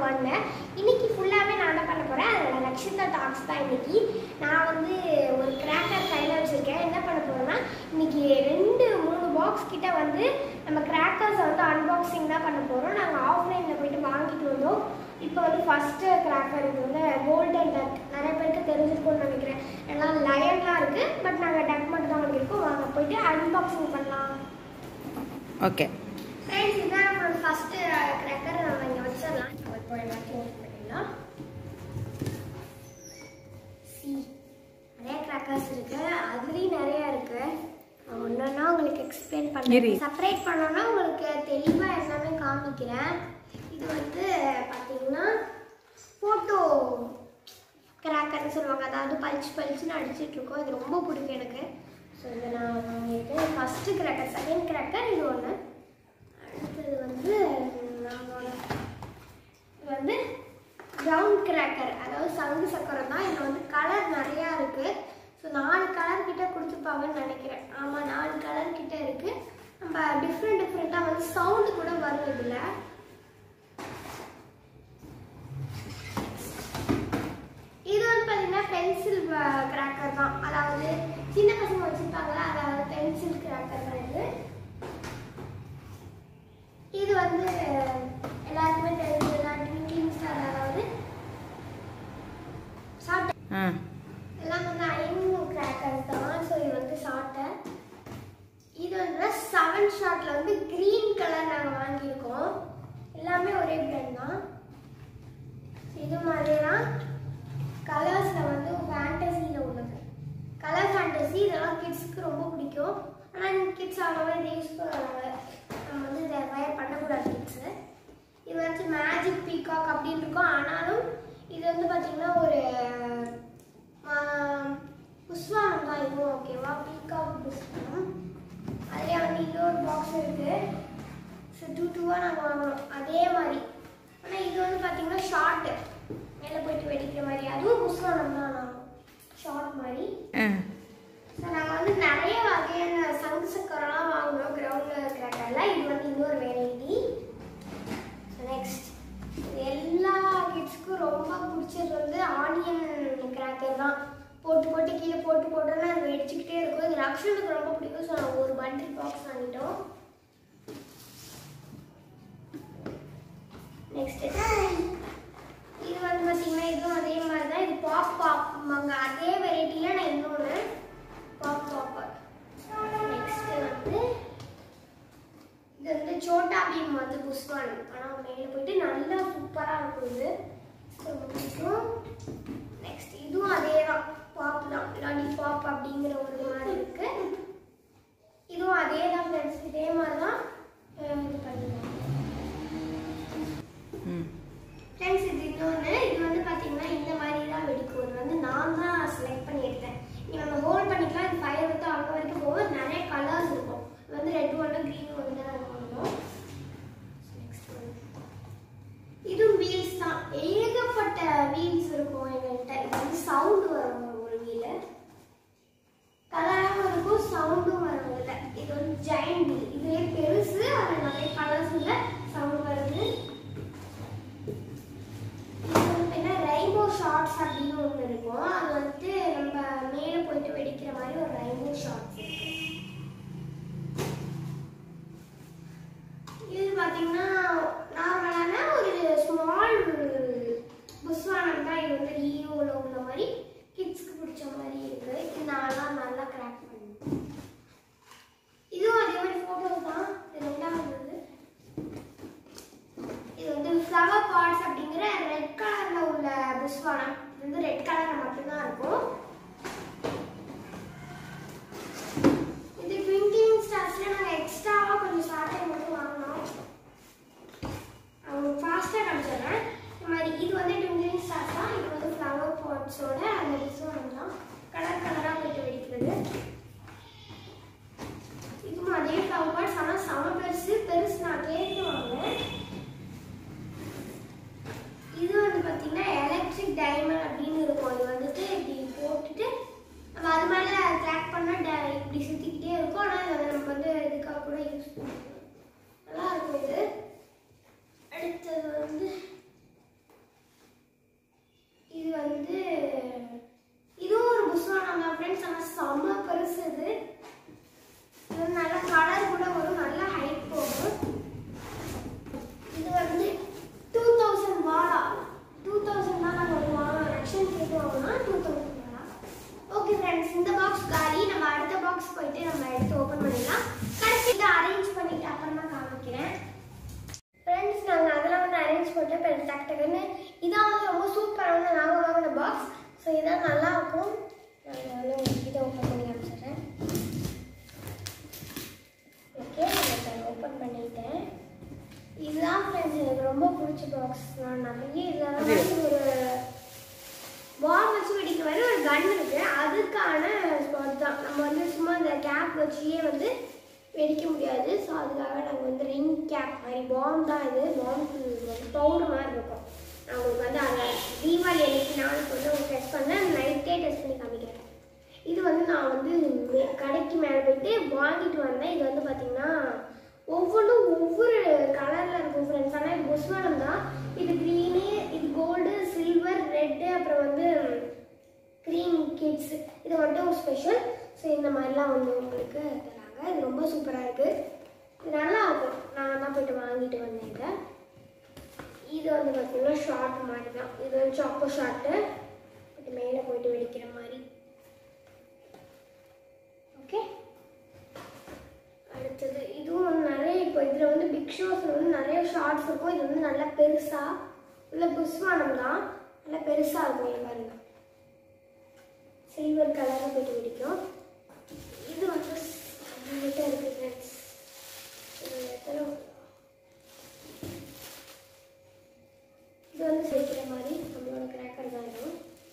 பண்ணேன் இன்னைக்கு ஃபுல்லாகவே நான் என்ன பண்ண போகிறேன் அதோட லட்சத்தா டாக்ஸ் தான் இன்னைக்கு நான் வந்து ஒரு கிராக்கர் கையில் வச்சுருக்கேன் என்ன பண்ண போகிறேன்னா இன்னைக்கு ரெண்டு மூணு பாக்ஸ் கிட்ட வந்து நம்ம கிராக்கர்ஸை வந்து அன்பாக்சிங் தான் பண்ண போகிறோம் நாங்கள் ஆஃப்லைனில் போயிட்டு வாங்கிட்டு வந்தோம் இப்போ வந்து ஃபஸ்ட்டு கிராக்கர் இது வந்து கோல்டன் டக் நிறைய பேருக்கு தெரிஞ்சிருக்கும்னு நினைக்கிறேன் எல்லாம் லயன்லாம் இருக்குது பட் நாங்கள் டக் மட்டும் தான் வாங்கியிருக்கோம் வாங்க போயிட்டு அன்பாக்சிங் பண்ணலாம் ஓகே ஃப்ரெண்ட்ஸ் இதுதான் நம்மளோட ஃபஸ்ட்டு கிராக்கர் நம்ம இங்கே வச்சிடலாம் இப்போ எல்லாத்தையும் open பண்ணிடலாம் சி நிறைய கிராக்கர்ஸ் இருக்கு அதுலேயும் நிறைய இருக்கு ஒன்றா உங்களுக்கு எக்ஸ்பிளைன் இரு. பண்ணுறேன் செப்பரேட் பண்ணோன்னா உங்களுக்கு தெளிவாக எல்லாமே காமிக்கிறேன் இது வந்து பார்த்தீங்கன்னா ஃபோட்டோ கிராக்கர்னு சொல்லுவாங்க அதாவது பளிச்சு பளிச்சுன்னு அடிச்சிட்டு இருக்கோம் இது ரொம்ப பிடிக்கும் எனக்கு ஸோ இதை நான் வாங்கியிருக்கேன் ஃபஸ்ட்டு கிராக்கர் செகண்ட் கிராக்கர் இது ஒன்று அடுத்தது வந்து நம்மளோட இது வந்து ப்ரௌன் கிராக்கர் அதாவது சங்கு சக்கரம் தான் இதில் வந்து கலர் நிறையா இருக்குது ஸோ நாலு கலர் கிட்ட கொடுத்துருப்பாங்கன்னு நினைக்கிறேன் ஆமாம் நாலு கலர் கிட்ட இருக்குது நம்ம டிஃப்ரெண்ட் டிஃப்ரெண்ட்டாக வந்து சவுண்டு கூட வரும் இதில் இது வந்து பார்த்தீங்கன்னா பென்சில் கிராக்கர் தான் அதாவது சின்ன பசங்க வச்சுருப்பாங்களா அதாவது பென்சில் கிராக்கர் தான் இது இது வந்து எல்லாருக்குமே தெரிஞ்சதுதான் ட்விங்கிங் ஸ்டார் அதாவது சாப்பிட்ட ஆ எல்லாம் வந்து ஐநூறு கிராக்கர்ஸ் தான் ஸோ இது வந்து ஷார்ட்டை இது வந்து செவன் ஷார்ட்ல வந்து க்ரீன் கலர் நாங்கள் வாங்கியிருக்கோம் எல்லாமே ஒரே பிராண்ட் தான் இது மாதிரி தான் கலர்ஸில் வந்து ஃபேண்டசியில் உள்ளது கலர் ஃபேண்டசி இதெல்லாம் கிட்ஸ்க்கு ரொம்ப பிடிக்கும் ஆனால் கிட்ஸ் அவ்வளோவா இதை யூஸ் பண்ணுவாங்க நம்ம வந்து இதை வயர் பண்ணக்கூடாது கிட்ஸு இது வந்து மேஜிக் பீகாக் அப்படின்னு இருக்கும் ஆனாலும் இது வந்து பார்த்திங்கன்னா ஒரு ஆஹ், புஷ்வானம் தான் இதுவும் ஓகேவா பீகாக் புஷ்வானம் அதிலே வந்து இன்னொரு பாக்ஸ் இருக்குது ஸோ டூ டூவாக நாங்கள் வாங்குறோம் அதே மாதிரி ஆனால் இது வந்து பார்த்தீங்கன்னா ஷார்ட்டு மேலே போயிட்டு வெடிக்கிற மாதிரி அதுவும் புஷ்வானம் தான் நான் ஷார்ட் மாதிரி ஆ ஸோ நாங்கள் வந்து நிறைய வகையான சங்கு சக்கரம்லாம் வாங்குறோம் கிரவுண்டில் இருக்கிறதால இது வந்து இன்னொரு வெரைட்டி ஸோ நெக்ஸ்ட் எல்லா கிட்ஸ்க்கும் ரொம்ப பிடிச்சது வந்து ஆனியன் கிராக்கர் தான் போட்டு போட்டு கீழே போட்டு போட்டோன்னா அது வெடிச்சுக்கிட்டே இருக்கும் இது ரக்ஷனுக்கு ரொம்ப பிடிக்கும் ஸோ நாங்கள் ஒரு பண்டில் பாக்ஸ் வாங்கிட்டோம் நெக்ஸ்ட் இது வந்து பார்த்தீங்கன்னா இதுவும் அதே மாதிரி தான் இது பாப் பாப் அங்கே அதே வெரைட்டியில் நான் இன்னொன்று பாப் பாப் நெக்ஸ்ட் வந்து இது வந்து சோட்டா பீம் வந்து புஷ்வான் ஆனால் மேலே போயிட்டு நல்லா சூப்பராக இருக்கும் இது ரொம்ப பிடிக்கும் நெக்ஸ்ட் இதுவும் அதே தான் பாப் தான் லாலி பாப் அப்படிங்கிற ஒரு மாதிரி இருக்கு இதுவும் அதே தான் ஃப்ரெண்ட்ஸ் இதே மாதிரி தான் அஹ், இது பண்ணிக்கலாம் ம் ஃப்ரெண்ட்ஸ் இது இன்னொன்று இது வந்து பார்த்தீங்கன்னா இந்த மாதிரி தான் வெடிக்கும் இது வந்து நான் தான் செலக்ட் பண்ணி எடுத்தேன் நீங்கள் நம்ம ஹோல்ட் பண்ணிக்கலாம் இது ஃபயர் வந்து அங்கே வரைக்கும் போகும் நிறைய கலர்ஸ் இருக்கும் இது வந்து ரெட் ஒன்று க்ரீன் ஒன்று தான் நாங்கள் வாங்கினோம் நெக்ஸ்ட் இது வீல்ஸ் தான் ஏகப்பட்ட வீல்ஸ் இருக்கும் எங்கள்கிட்ட இது வந்து சவுண்டு வரும் ஒரு வீலு கலராகவும் இருக்கும் சவுண்டும் வரும் இதில் இது வந்து ஜெயின் வீல் இதுவே பெருசு அதில் நிறைய கலர்ஸ் இல்லை சவுண்ட் வருது இது வந்து என்ன ரெயின்போ ஷார்ட்ஸ் அப்படின்னு ஒன்று இருக்கும் அது வந்துட்டு நம்ம மேலே போயிட்டு வெடிக்கிற மாதிரி ஒரு ரெயின்போ ஷார்ட்ஸ் இருக்கு இது பார்த்தீங்கன்னா நார்மலான ஒரு ஸ்மால் புஸ்வானம் தான் இது வந்து ரியோவில் உள்ள மாதிரி கிட்ஸ்க்கு பிடிச்ச மாதிரி இருக்கு இது நான்லாம் நல்லா கிராக் பண்ணுவேன் இதுவும் அதே மாதிரி ஃபோட்டோஸ் தான் இது ரெண்டாவது இது வந்து ஃப்ளவர் பாட்ஸ் அப்படிங்கிற ரெட் கலர்ல உள்ள புஷ்வானம் இது வந்து ரெட் கலர்ல மட்டும்தான் இருக்கும் இது ட்விங்கிங் ஸ்டார்ஸ்ல நாங்கள் எக்ஸ்ட்ராவா கொஞ்சம் ஸ்டார்டிங் மட்டும் வாங்கினோம் அவங்க ஃபாஸ்ட்டாக காமிச்சிடுறேன் இந்த மாதிரி இது வந்து ட்விங்கிங் ஸ்டார்ஸ் தான் இது வந்து ஃப்ளவர் பாட்ஸோட அந்த புஷ்வானம் தான் கலர் கலராக போயிட்டு வெடிக்கிறது இதுவும் அதே ஃப்ளவர் பாட்ஸ் ஆனால் செம பெருசு பெருசு நான் கேட்டு வாங்கினேன் இது வந்து பார்த்தீங்கன்னா எலக்ட்ரிக் டைமண்ட் அப்படின்னு இருக்கும் இது வந்துட்டு இப்படி போட்டுட்டு நம்ம அது மேலே கிராக் பண்ணால் ட இப்படி சுற்றிக்கிட்டே இருக்கும் ஆனால் இதை நம்ம வந்து இதுக்காக கூட யூஸ் பண்ணுவோம் நல்லா இருக்கும் இது அடுத்தது வந்து ஃப்ரெண்ட்ஸ் எனக்கு ரொம்ப பிடிச்ச பாக்ஸ் நான் நிறைய இதில் அது? ஒரு பால் வச்சு வெடிக்கிற மாதிரி ஒரு கன் இருக்கு அதுக்கான ஸ்பாட் தான் நம்ம வந்து சும்மா இந்த கேப் வச்சியே வந்து வெடிக்க முடியாது ஸோ அதுக்காக நாங்கள் வந்து ரிங் கேப் மாதிரி பாம் தான் இது பாம் பவுடர் மாதிரி இருக்கும் நான் உங்களுக்கு வந்து அதை தீபாவளி அன்னைக்கு நாளைக்கு வந்து உங்களுக்கு டெஸ்ட் பண்ணேன் நைட்டே டெஸ்ட் பண்ணி காமிக்கிறேன் இது வந்து நான் வந்து மே- கடைக்கு மேலே போயிட்டு வாங்கிட்டு வந்தேன் இது வந்து பார்த்தீங்கன்னா ஒவ்வொன்றும் ஒவ்வொரு கலரில் இருக்கும் ஃப்ரெண்ட்ஸ் ஆனால் இது புஸ்வானம் தான் இது க்ரீனு இது கோல்டு சில்வர் ரெட்டு அப்புறம் வந்து க்ரீம் கிட்ஸ் இது வந்துட்டு ஒரு ஸ்பெஷல் ஸோ இந்த மாதிரிலாம் வந்து உங்களுக்கு தராங்க இது ரொம்ப சூப்பராக இருக்குது இது நல்லா இருக்கும் நான் தான் போயிட்டு வாங்கிட்டு வந்தேன் இதை இது வந்து பார்த்தீங்கன்னா ஷார்ட் மாதிரி தான் இது வந்து சாக்கோ ஷார்ட்டு இது மேலே போயிட்டு வெடிக்கிற மாதிரி ஓகே அடுத்தது இதுவும் வந்து நிறைய இப்போ இதில் வந்து பிக் ஷோஸில் வந்து நிறைய ஷார்ட்ஸ் இருக்கும் இது வந்து நல்லா பெருசாக இல்லை புஷ்வானம் தான் நல்லா பெருசாக இருக்கும் இங்க பாருங்க சில்வர் கலரில் போயிட்டு வெடிக்கும் இது வந்து நம்மகிட்ட இருக்கு ஃப்ரெண்ட்ஸ் இது எத்தனை இது வந்து சேர்க்கிற மாதிரி நம்மளோட கிராக்கர் தான் இருக்கும்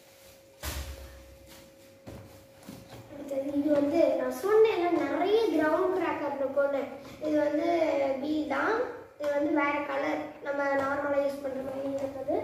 அடுத்தது இது வந்து நான் சொன்னேன்ல நிறைய கிரவுண்ட் கிராக்கர் இருக்கும்னு இது வந்து பி தான் இது வந்து வேற கலர் நம்ம நார்மலாக யூஸ் பண்ணுற மாதிரி இருக்குது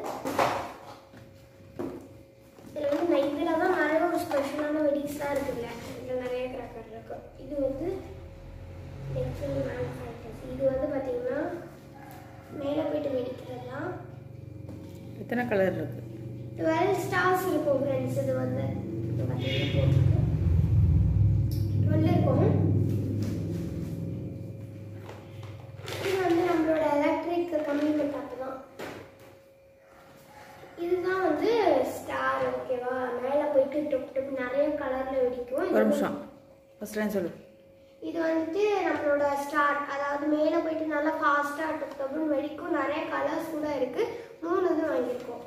இதில் வந்து நான் இதில் தான் நிறைய ஒரு ஸ்பெஷலான வெடிக்ஸ்லாம் இருக்குல்ல இதில் நிறைய கிராக்கர் இருக்கு இது வந்து நெக்ஸ்ட் மேனுஃபேக்சர்ஸ் இது வந்து பார்த்தீங்கன்னா மேலே போயிட்டு வெடிக்கிறதுலாம் எத்தனை கலர் இருக்கு டுவெல் ஸ்டார்ஸ் இருக்கும் ஃப்ரெண்ட்ஸ் இது வந்து இது பார்த்தீங்கன்னா டுவெல் இருக்கும் இது வந்து நம்மளோட எலக்ட்ரிக் கம்யூனிகேட் ஆப் தான் இதுதான் வந்து ஸ்டார் ஓகேவா மேலே போயிட்டு டொப் டொப் நிறைய கலரில் வெடிக்கும் இது ஒரு வந்து- நிமிஷம் ஃபர்ஸ்ட் டைம் சொல்லு இது வந்துட்டு நம்மளோட ஸ்டார் அதாவது மேலே போயிட்டு நல்லா ஃபாஸ்ட்டாக டொப் டொப்னு வெடிக்கும் நிறைய கலர்ஸ் கூட இருக்கு மூணு இது வாங்கியிருக்கோம்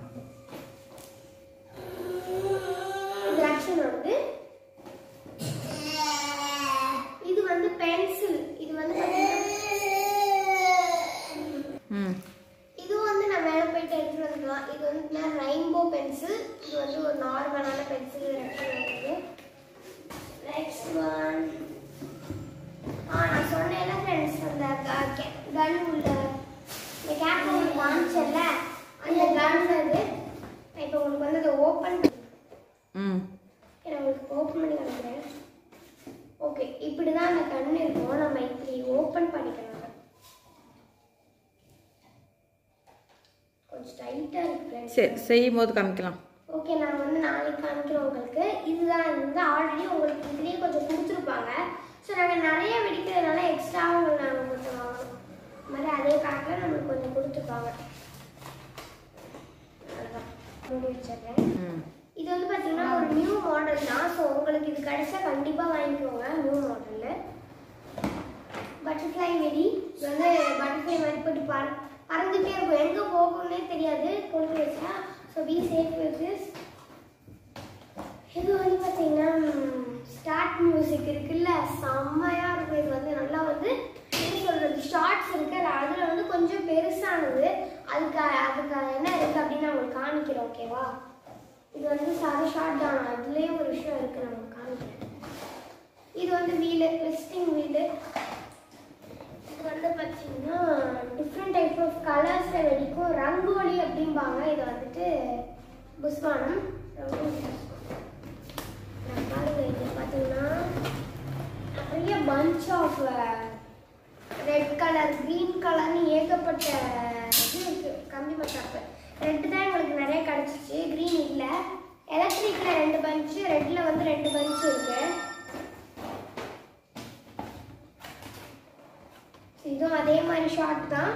இது ஆக்ஷன் வருது இது வந்து பென்சில் இது வந்து பார்த்தீங்கன்னா ம் இது வந்து நான் மேலே போயிட்டு எடுத்துட்டு வந்துக்கலாம் இது வந்து ரெயின்போ பென்சில் இது வந்து ஒரு நார்மலான பென்சில் வருது நெக்ஸ்ட் ஒன் ஆ நான் சொன்னேன்ல ஃப்ரெண்ட்ஸ் அந்த கன் உள்ள இந்த கேப் உங்களுக்கு காமிச்சல அந்த கன் அது நான் இப்போ உங்களுக்கு வந்து அதை ஓப்பன் ம் நான் உங்களுக்கு ஓப்பன் பண்ணி காமிக்கிறேன் ஓகே இப்படி தான் அந்த கண் இருக்கும் நம்ம இப்படி ஓப்பன் பண்ணிக்கலாம் கொஞ்சம் டைட்டாக இருக்கு ஃப்ரெண்ட்ஸ் சரி செய்யும் போது காமிக்கலாம் ஓகே நான் வந்து நாளைக்கு காமிக்கிறேன் உங்களுக்கு இதுதான் இது வந்து ஆல்ரெடி உங்களுக்கு இதுலேயே கொஞ்சம் கொடுத்துருப்பாங்க ஸோ நாங்கள் நிறைய வெடிக்கிறதுனால எக்ஸ்ட்ராவும் நாங்கள் கொஞ்சம் வாங்கணும் இந்த மாதிரி அதே பேக்கில் நம்மளுக்கு கொஞ்சம் கொடுத்துருப்பாங்க அவ்வளோதான் மூடி வச்சிடுறேன் ம் இது வந்து பார்த்தீங்கன்னா ஒரு நியூ மாடல் தான் ஸோ உங்களுக்கு இது கிடைச்சா கண்டிப்பாக வாங்கிக்கோங்க நியூ மாடலில் பட்டர்ஃப்ளை வெடி இது வந்து பட்டர்ஃப்ளை மாதிரி போட்டு பற பறந்துட்டே இருக்கும் எங்கே போகும்னே தெரியாது கொண்டு வச்சா so be safe with this இது வந்து பார்த்தீங்கன்னா ஸ்டார்ட் மியூசிக் இருக்குல்ல செம்மையாக இருக்கும் இது வந்து நல்லா வந்து என்ன சொல்கிறது ஷார்ட்ஸ் இருக்கு அதில் வந்து கொஞ்சம் பெருசானது அதுக்கு அதுக்கு என்ன இருக்குது அப்படின்னு நான் உங்களுக்கு காமிக்கிறேன் ஓகேவா இது வந்து சாரி ஷார்ட் தான் அதுலேயே ஒரு விஷயம் இருக்குது நான் உங்களுக்கு காமிக்கிறேன் இது வந்து வீலு லிஸ்டிங் வீலு இது வந்து பார்த்தீங்கன்னா டிஃப்ரெண்ட் டைப் ஆஃப் கலர்ஸில் வெடிக்கும் ரங்கோலி அப்படிம்பாங்க இது வந்துட்டு புஸ்வானம் ரங்கோலி புஸ்வானம். நான் பாருங்க இது பார்த்தீங்கன்னா நிறைய bunch of red colour green கலர்னு ஏகப்பட்ட இது இருக்கு கம்பி மத்தாப்பு ரெட் தான் எங்களுக்கு நிறைய கிடச்சிச்சு க்ரீன் இல்லை எலக்ட்ரிக்கில் ரெண்டு பஞ்சு ரெட்டில் வந்து ரெண்டு பஞ்ச் இருக்கு இதுவும் அதே மாதிரி ஷார்ட் தான்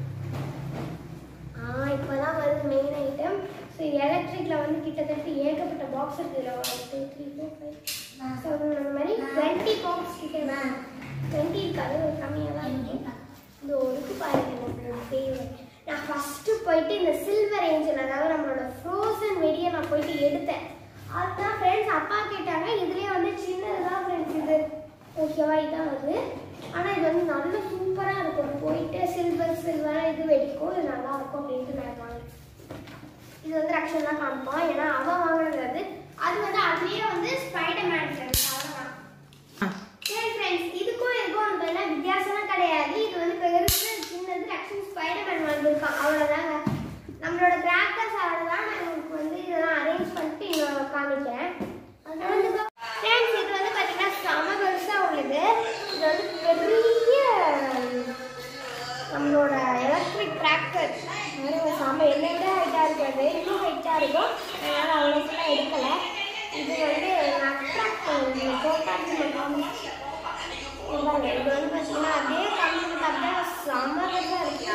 ஆ இப்போதான் வருது மெயின் ஐட்டம் ஸோ எலக்ட்ரிக்கில் வந்து கிட்டத்தட்ட ஏகப்பட்ட பாக்ஸ் இருக்குது இதில் one two three four five seven அந்த மாதிரி டுவெண்ட்டி பாக்ஸ் கிட்ட டுவெண்ட்டி இருக்காது ஒரு கம்மியாக தான் இருக்கும் இந்த ஒருக்கு பாருங்க நம்மளோட ஃபேவரட் நான் ஃபஸ்ட்டு போயிட்டு இந்த சில்வர் ஏஞ்சல் அதாவது நம்மளோட ஃப்ரோசன் வெடியை நான் போயிட்டு எடுத்தேன் அதுதான் ஃப்ரெண்ட்ஸ் அப்பா கேட்டாங்க இதுலேயே வந்து சின்னதுதான் ஃப்ரெண்ட்ஸ் இது ஓகேவா இதான் அது ஆனால் இது வந்து நல்ல சூப்பராக இருக்கும் போயிட்டு சில்வர் சில்வராக இது வெடிக்கும் இது நல்லா இருக்கும் அப்படின்ட்டு நான் வாங்கினேன் இது வந்து ரக்ஷன் தான் காமிப்பான் ஏன்னா அவன் வாங்கினது அது அது வந்து அதுலேயே வந்து ஸ்பைடர் மேன் ஃப்ரெண்ட்ஸ் அவ்வளோதான் ஆ சரி ஃப்ரெண்ட்ஸ் இதுக்கும் இதுக்கும் வந்து என்ன வித்தியாசம்லாம் கிடையாது இது வந்து பெருசு சின்னது ரக்ஷன் ஸ்பைடர் மேன் வந்திருக்கான் அவ்வளோதாங்க நம்மளோட கிராக்கர்ஸ் அவ்வளோதான் நான் உங்களுக்கு வந்து இதெல்லாம் அரேஞ்ச் பண்ணிட்டு இன்னும் காமிக்கிறேன் ஃப்ரெண்ட்ஸ் இது வந்து பார்த்தீங்கன்னா செம பெருசாக உள்ளது இது வந்து பெரிய நம்மளோட எலக்ட்ரிக் கிராக்கர் செம என்னை விட ஹைட்டாக இருக்காது இன்னும் ஹைட்டாக இருக்கும் அதனால் அவ்வளோக்கெல்லாம் எடுக்கலை இது வந்து நட்ராக்ட் கோட்டாட்சி மட்டும் பாருங்க, இது வந்து பார்த்தீங்கன்னா அதே கம்ப்யூட்டர் பார்த்தா செம்ம பெருசாக இருக்கு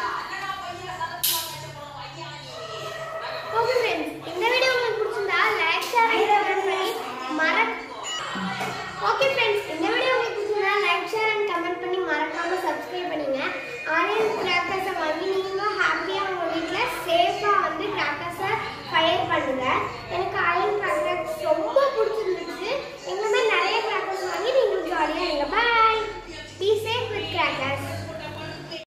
ஓகே ஃப்ரெண்ட்ஸ் இந்த வீடியோ உங்களுக்கு பிடிச்சிருந்தா லைக் ஷேர் கமெண்ட் பண்ணி மற ஓகே ஃப்ரெண்ட்ஸ் இந்த வீடியோ உங்களுக்கு பிடிச்சிருந்தா லைக் ஷேர் அண்ட் கமெண்ட் பண்ணி மறக்காம சப்ஸ்கிரைப் பண்ணுங்க ஆரியன் கிராக்கர்ஸை வாங்கி நீங்களும் ஹாப்பியாக உங்கள் வீட்டில் சேஃபாக வந்து கிராக்கர்ஸை ஃபயர் பண்ணுங்க